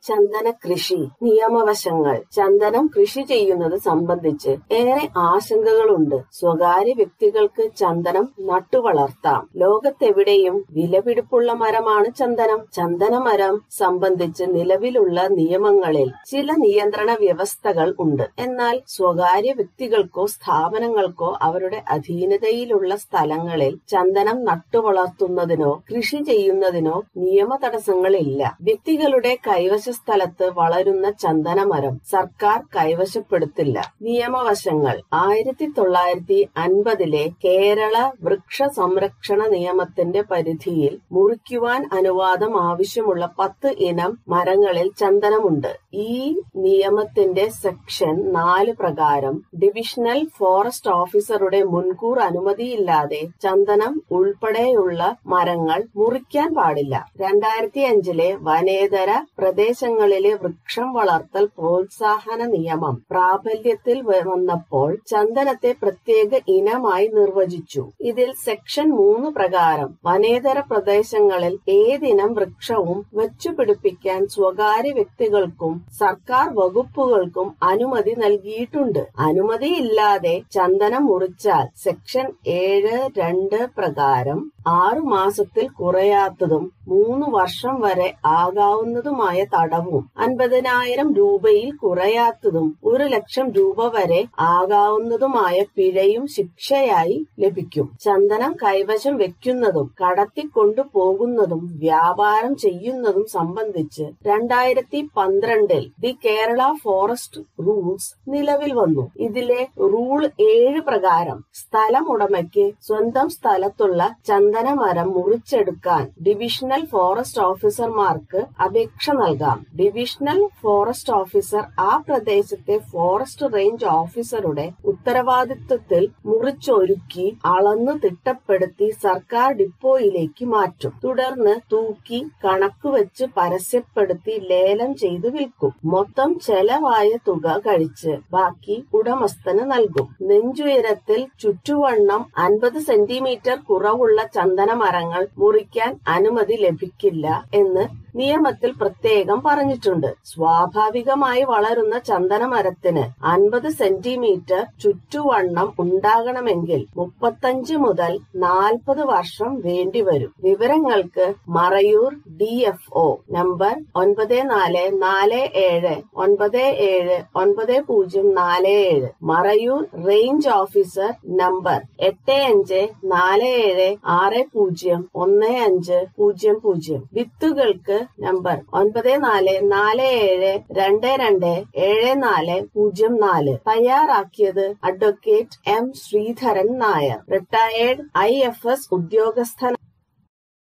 ചന്ദന കൃഷി നിയമവശങ്ങൾ ചന്ദനം കൃഷി ചെയ്യുന്നത് സംബന്ധിച്ച് ഏറെ ആശങ്കകളുണ്ട് സ്വകാര്യ വ്യക്തികൾക്ക് ചന്ദനം നട്ടുവളർത്താം ലോകത്തെവിടെയും വിലപിടിപ്പുള്ള മരമാണ് ചന്ദനം ചന്ദനമരം സംബന്ധിച്ച് നിലവിലുള്ള നിയമങ്ങളിൽ ചില നിയന്ത്രണ വ്യവസ്ഥകൾ ഉണ്ട് എന്നാൽ സ്വകാര്യ വ്യക്തികൾക്കോ സ്ഥാപനങ്ങൾക്കോ അവരുടെ അധീനതയിലുള്ള സ്ഥലങ്ങളിൽ ചന്ദനം നട്ടുവളർത്തുന്നതിനോ കൃഷി ചെയ്യുന്നതിനോ നിയമ തടസ്സങ്ങളില്ല വ്യക്തികളുടെ കൈവശ സ്ഥലത്ത് വളരുന്ന ചന്ദനമരം സർക്കാർ കൈവശപ്പെടുത്തില്ല നിയമവശങ്ങൾ ആയിരത്തി തൊള്ളായിരത്തി അൻപതിലെ കേരള വൃക്ഷ സംരക്ഷണ നിയമത്തിന്റെ പരിധിയിൽ മുറിക്കുവാൻ അനുവാദം ആവശ്യമുള്ള പത്ത് ഇനം മരങ്ങളിൽ ചന്ദനമുണ്ട് ഈ നിയമത്തിന്റെ സെക്ഷൻ നാല് പ്രകാരം ഡിവിഷണൽ ഫോറസ്റ്റ് ഓഫീസറുടെ മുൻകൂർ അനുമതിയില്ലാതെ ചന്ദനം ഉൾപ്പെടെയുള്ള മരങ്ങൾ മുറിക്കാൻ പാടില്ല രണ്ടായിരത്തി അഞ്ചിലെ വനേതര പ്രദേശങ്ങളിലെ വൃക്ഷം വളർത്തൽ പ്രോത്സാഹന നിയമം പ്രാബല്യത്തിൽ വന്നപ്പോൾ ചന്ദനത്തെ പ്രത്യേക ഇനമായി നിർവചിച്ചു ഇതിൽ സെക്ഷൻ മൂന്ന് പ്രകാരം വനേതര പ്രദേശങ്ങളിൽ ഏതിനം വൃക്ഷവും വെച്ചുപിടിപ്പിക്കാൻ സ്വകാര്യ വ്യക്തികൾക്കും സർക്കാർ വകുപ്പുകൾക്കും അനുമതി നൽകിയിട്ടുണ്ട് അനുമതിയില്ലാതെ ചന്ദനം മുറിച്ചാൽ സെക്ഷൻ ഏഴ് രണ്ട് പ്രകാരം ആറു മാസത്തിൽ കുറയാത്തതും മൂന്ന് വർഷം വരെ ആകാവുന്നതുമായ തടവും അൻപതിനായിരം രൂപയിൽ കുറയാത്തതും ഒരു ലക്ഷം രൂപ വരെ ആകാവുന്നതുമായ പിഴയും ശിക്ഷയായി ലഭിക്കും ചന്ദനം കൈവശം വെക്കുന്നതും കടത്തിക്കൊണ്ടു പോകുന്നതും വ്യാപാരം ചെയ്യുന്നതും സംബന്ധിച്ച് രണ്ടായിരത്തി പന്ത്രണ്ടിൽ ദി കേരള ഫോറസ്റ്റ് റൂൾസ് നിലവിൽ വന്നു ഇതിലെ റൂൾ ഏഴ് പ്രകാരം സ്ഥലമുടമയ്ക്ക് സ്വന്തം സ്ഥലത്തുള്ള ചന്ദനമരം മുറിച്ചെടുക്കാൻ ഡിവിഷണൽ ഫോറസ്റ്റ് ഓഫീസർമാർക്ക് അപേക്ഷ നൽകാം ഡിവിഷണൽ ഫോറസ്റ്റ് ഓഫീസർ ആ പ്രദേശത്തെ ഫോറസ്റ്റ് റേഞ്ച് ഓഫീസറുടെ ഉത്തരവാദിത്വത്തിൽ മുറിച്ചൊരുക്കി അളന്നു തിട്ടപ്പെടുത്തി സർക്കാർ ഡിപ്പോയിലേക്ക് മാറ്റും തുടർന്ന് തൂക്കി കണക്കുവെച്ച് പരസ്യപ്പെടുത്തി ലേലം ചെയ്തു വിൽക്കും മൊത്തം ചെലവായ തുക കഴിച്ച് ബാക്കി ഉടമസ്ഥന് നൽകും നെഞ്ചുയരത്തിൽ ചുറ്റുവണ്ണം അൻപത് സെന്റിമീറ്റർ കുറവുള്ള ചന്ദന മരങ്ങൾ മുറിക്കാൻ അനുമതി ലഭിക്കില്ല എന്ന് നിയമത്തിൽ പ്രത്യേകം പറഞ്ഞിട്ടുണ്ട് സ്വാഭാവികമായി വളരുന്ന ചന്ദന മരത്തിന് അൻപത് സെന്റിമീറ്റർ ചുറ്റുവണ്ണം ഉണ്ടാകണമെങ്കിൽ മുപ്പത്തഞ്ച് മുതൽ നാൽപ്പത് വർഷം വേണ്ടിവരും വിവരങ്ങൾക്ക് Marayur D F O number ഒൻപത് നാല് നാല് ഏഴ് ഒൻപത് ഏഴ് ഒൻപത് പൂജ്യം നാല് ഏഴ് മറയൂർ റേഞ്ച് ഓഫീസർ നമ്പർ എട്ട് അഞ്ച് നാല് ഏഴ് ആറ് പൂജ്യം ഒന്ന് അഞ്ച് പൂജ്യം പൂജ്യം വിത്തുകൾക്ക് നമ്പർ ഒൻപത് നാല് നാല് ഏഴ് രണ്ട് രണ്ട് ഏഴ് നാല് പൂജ്യം നാല് തയ്യാറാക്കിയത് advocate M Sreedharan Nair retired I F S ഉദ്യോഗസ്ഥൻ